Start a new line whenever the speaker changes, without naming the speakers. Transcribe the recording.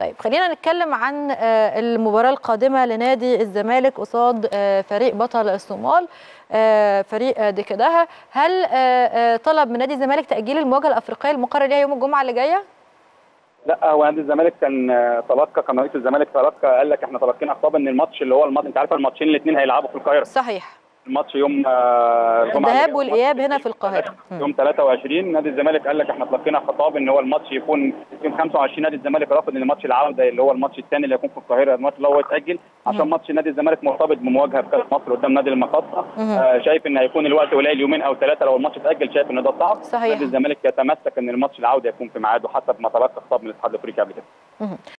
طيب خلينا نتكلم عن آه، المباراة القادمة لنادي الزمالك قصاد آه، فريق بطل الصومال آه، فريق آه، دكدها هل آه، آه، طلب من نادي الزمالك تأجيل المواجهة الأفريقية المقرر ليها يوم الجمعة اللي جاية؟
لا هو نادي الزمالك كان آه، تلقى كان رئيس الزمالك تلقى قال لك احنا تلقينا خطاب ان الماتش اللي هو الماتش انت عارف الماتشين الاثنين هيلعبوا في القاهره
صحيح
الماتش يوم آه، الجمعه
الذهاب
اللي جاية.
والإياب هنا في القاهرة مم.
يوم 23 نادي الزمالك قال لك احنا تلقينا خطاب ان هو الماتش يكون يوم 25 نادي الزمالك رافض ان الماتش العوده اللي هو الماتش الثاني اللي هيكون في القاهره الماتش اللي هو يتاجل عشان
مم.
ماتش نادي الزمالك مرتبط بمواجهه في كاس مصر قدام نادي المقاصه
مم.
آه شايف ان هيكون الوقت قليل يومين او ثلاثه لو الماتش اتاجل شايف ان ده صعب
صحيح.
نادي الزمالك يتمسك ان الماتش العوده يكون في ميعاده حسب ما تلقى خطاب من الاتحاد الافريقي قبل كده
مم.